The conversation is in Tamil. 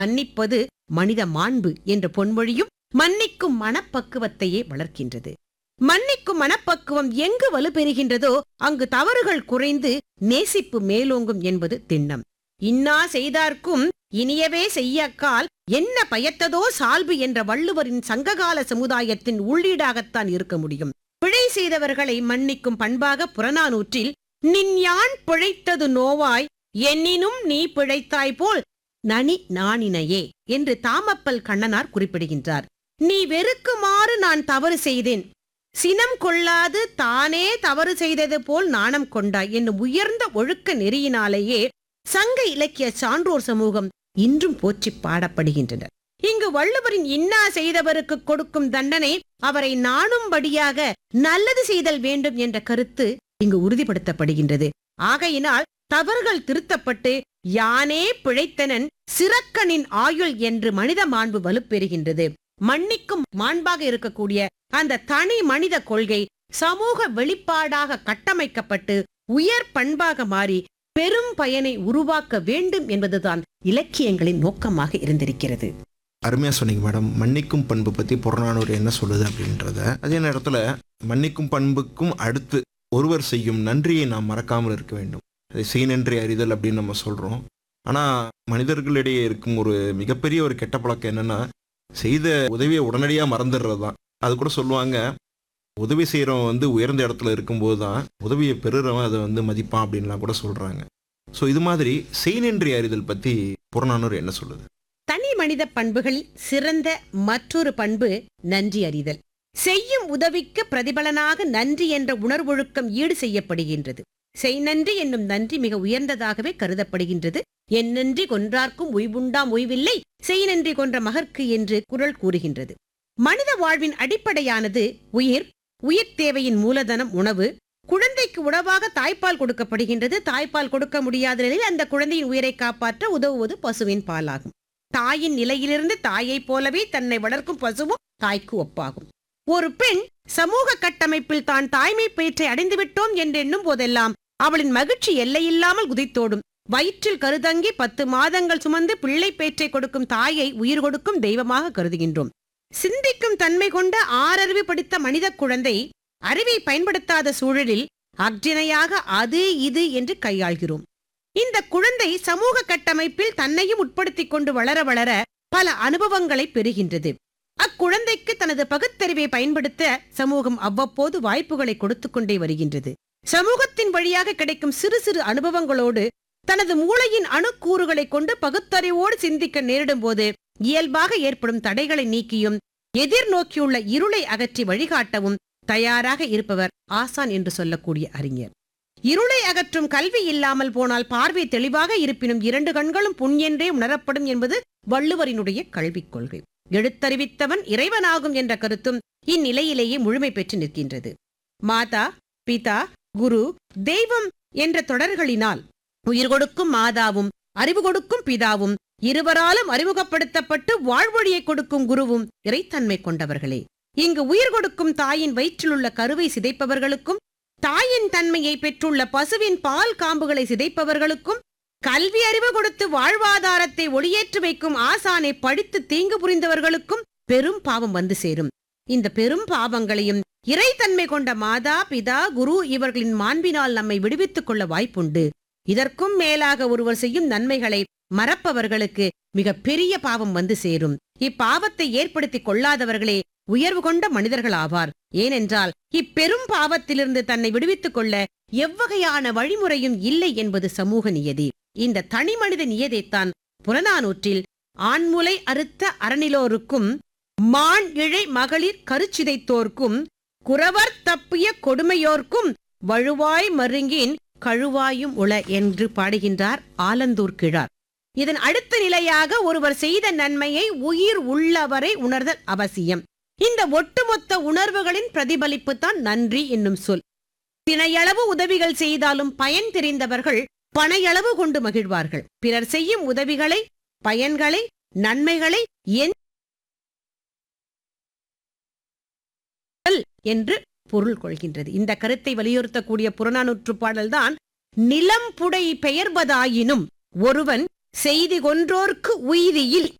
மன்னிப்பது மனித மாண்பு என்ற பொன்மொழியும் மன்னிக்கும் மனப்பக்குவத்தையே வளர்க்கின்றது மன்னிக்கும் மனப்பக்குவம் எங்கு வலுப்பெறுகின்றதோ அங்கு தவறுகள் குறைந்து நேசிப்பு மேலோங்கும் என்பது திண்ணம் இன்னா செய்தார்க்கும் இனியவே செய்யக்கால் என்ன பயத்ததோ சால்பு என்ற வள்ளுவரின் சங்ககால சமுதாயத்தின் உள்ளீடாகத்தான் இருக்க முடியும் பிழை செய்தவர்களை மன்னிக்கும் பண்பாக புறநானூற்றில் நின் யான் பிழைத்தது நோவாய் எண்ணினும் நீ பிழைத்தாய் போல் நனி நாணினையே என்று தாமப்பல் கண்ணனார் குறிப்பிடுகின்றார் நீ வெறுக்குமாறு நான் தவறு செய்தேன் சினம் கொள்ளாது தானே தவறு செய்தது போல் நாணம் கொண்டாய் என்னும் உயர்ந்த ஒழுக்க நெறியினாலேயே சங்க இலக்கிய சான்றோர் சமூகம் இன்றும் போற்றிப் பாடப்படுகின்றனர் இங்கு வள்ளுவரின் இன்னா செய்தவருக்கு கொடுக்கும் தண்டனை அவரை நாணும்படியாக நல்லது செய்தல் வேண்டும் என்ற கருத்து இங்கு உறுதிப்படுத்தப்படுகின்றது ஆகையினால் தவறுகள் திருத்தப்பட்டு யானே பிழைத்தனன் சிறக்கனின் ஆயுள் என்று மனித மாண்பு வலுப்பெறுகின்றது மன்னிக்கும் மாண்பாக இருக்கக்கூடிய அந்த தனி மனித கொள்கை சமூக வெளிப்பாடாக கட்டமைக்கப்பட்டு உயர் பண்பாக மாறி பெரும் பயனை உருவாக்க வேண்டும் என்பதுதான் இலக்கியங்களின் நோக்கமாக இருந்திருக்கிறது அருமையாக சொன்னீங்க மேடம் மன்னிக்கும் பண்பு பற்றி புறநானூறு என்ன சொல்லுது அப்படின்றத அதே நேரத்தில் மன்னிக்கும் பண்புக்கும் அடுத்து ஒருவர் செய்யும் நன்றியை நாம் மறக்காமல் இருக்க வேண்டும் அதை செய் நன்றி அறிதல் அப்படின்னு நம்ம சொல்கிறோம் ஆனால் மனிதர்களிடையே இருக்கும் ஒரு மிகப்பெரிய ஒரு கெட்ட பழக்கம் என்னென்னா செய்த உதவியை உடனடியாக மறந்துடுறது தான் அது கூட சொல்லுவாங்க உதவி செய்கிறவன் வந்து உயர்ந்த இடத்துல இருக்கும்போது தான் உதவியை பெறுறவன் அதை வந்து மதிப்பான் அப்படின்லாம் கூட சொல்கிறாங்க ஸோ இது மாதிரி செய் நன்றி அறிதல் பற்றி புறநானூறு என்ன சொல்லுது தனி மனித பண்புகளில் சிறந்த மற்றொரு பண்பு நன்றி அறிதல் செய்யும் உதவிக்கு பிரதிபலனாக நன்றி என்ற உணர்வொழுக்கம் ஈடு செய்யப்படுகின்றது செய் நன்றி என்னும் நன்றி மிக உயர்ந்ததாகவே கருதப்படுகின்றது என் நன்றி கொன்றார்க்கும் உய்வுண்டாம் உய்வில்லை செய் நன்றி கொன்ற மகற்கு என்று குரல் கூறுகின்றது மனித வாழ்வின் அடிப்படையானது உயிர் உயிர் தேவையின் மூலதனம் உணவு குழந்தைக்கு உணவாக தாய்ப்பால் கொடுக்கப்படுகின்றது தாய்ப்பால் கொடுக்க முடியாத நிலையில் அந்த குழந்தையின் உயிரை காப்பாற்ற உதவுவது பசுவின் பாலாகும் தாயின் நிலையிலிருந்து தாயைப் போலவே தன்னை வளர்க்கும் பசுவும் தாய்க்கு ஒப்பாகும் ஒரு பெண் சமூக கட்டமைப்பில் தான் தாய்மை பேற்றை அடைந்துவிட்டோம் என்று எண்ணும் போதெல்லாம் அவளின் மகிழ்ச்சி எல்லையில்லாமல் குதித்தோடும் வயிற்றில் கருதங்கி பத்து மாதங்கள் சுமந்து பிள்ளை பேற்றை கொடுக்கும் தாயை உயிர் கொடுக்கும் தெய்வமாக கருதுகின்றோம் சிந்திக்கும் தன்மை கொண்ட ஆறறிவு படித்த மனித குழந்தை அறிவை பயன்படுத்தாத சூழலில் அக்ஜனையாக அது இது என்று கையாள்கிறோம் இந்த குழந்தை சமூக கட்டமைப்பில் தன்னையும் உட்படுத்திக் கொண்டு வளர வளர பல அனுபவங்களை பெறுகின்றது அக்குழந்தைக்கு தனது பகுத்தறிவை பயன்படுத்த சமூகம் அவ்வப்போது வாய்ப்புகளை கொடுத்துக் கொண்டே வருகின்றது சமூகத்தின் வழியாக கிடைக்கும் சிறு சிறு அனுபவங்களோடு தனது மூளையின் அணுக்கூறுகளை கொண்டு பகுத்தறிவோடு சிந்திக்க நேரிடும் போது இயல்பாக ஏற்படும் தடைகளை நீக்கியும் எதிர்நோக்கியுள்ள இருளை அகற்றி வழிகாட்டவும் தயாராக இருப்பவர் ஆசான் என்று சொல்லக்கூடிய அறிஞர் இருளை அகற்றும் கல்வி இல்லாமல் போனால் பார்வை தெளிவாக இருப்பினும் இரண்டு கண்களும் புண் என்றே உணரப்படும் என்பது வள்ளுவரினுடைய கல்விக் கொள்கை எழுத்தறிவித்தவன் இறைவனாகும் என்ற கருத்தும் இந்நிலையிலேயே முழுமை பெற்று நிற்கின்றது மாதா பிதா குரு தெய்வம் என்ற தொடர்களினால் உயிர் கொடுக்கும் மாதாவும் அறிவு கொடுக்கும் பிதாவும் இருவராலும் அறிமுகப்படுத்தப்பட்டு வாழ்வொழியை கொடுக்கும் குருவும் இறைத்தன்மை கொண்டவர்களே இங்கு உயிர் கொடுக்கும் தாயின் வயிற்றிலுள்ள கருவை சிதைப்பவர்களுக்கும் தாயின் தன்மையை பெற்றுள்ள பசுவின் பால் காம்புகளை சிதைப்பவர்களுக்கும் கல்வி அறிவு கொடுத்து வாழ்வாதாரத்தை ஒளியேற்றி வைக்கும் ஆசானை படித்து தீங்கு புரிந்தவர்களுக்கும் பெரும் பாவம் வந்து சேரும் இந்த பெரும் பாவங்களையும் இறைத்தன்மை கொண்ட மாதா பிதா குரு இவர்களின் மாண்பினால் நம்மை விடுவித்துக் கொள்ள வாய்ப்புண்டு இதற்கும் மேலாக ஒருவர் செய்யும் நன்மைகளை மறப்பவர்களுக்கு மிக பெரிய பாவம் வந்து சேரும் இப்பாவத்தை ஏற்படுத்திக் கொள்ளாதவர்களே உயர்வு கொண்ட மனிதர்கள் ஆவார் ஏனென்றால் இப்பெரும் பாவத்திலிருந்து தன்னை விடுவித்துக் கொள்ள எவ்வகையான வழிமுறையும் இல்லை என்பது சமூக நியதி இந்த தனி மனித நியதைத்தான் புறநானூற்றில் ஆண்முலை அறுத்த அறநிலோருக்கும் மான் இழை மகளிர் கருச்சிதைத்தோர்க்கும் குறவர் தப்பிய கொடுமையோர்க்கும் வழுவாய் மருங்கின் கழுவாயும் உள என்று பாடுகின்றார் ஆலந்தூர் கிழார் இதன் அடுத்த நிலையாக ஒருவர் செய்த நன்மையை உயிர் உள்ளவரை உணர்தல் அவசியம் இந்த ஒட்டுமொத்த உணர்வுகளின் பிரதிபலிப்பு தான் நன்றி என்னும் சொல் தினையளவு உதவிகள் செய்தாலும் பயன் தெரிந்தவர்கள் பனையளவு கொண்டு மகிழ்வார்கள் பிறர் செய்யும் உதவிகளை பயன்களை நன்மைகளை என் என்று பொருள் கொள்கின்றது இந்த கருத்தை வலியுறுத்தக்கூடிய புறநானூற்று பாடல்தான் நிலம் புடை பெயர்வதாயினும் ஒருவன் செய்தி கொன்றோர்க்கு உய்தியில்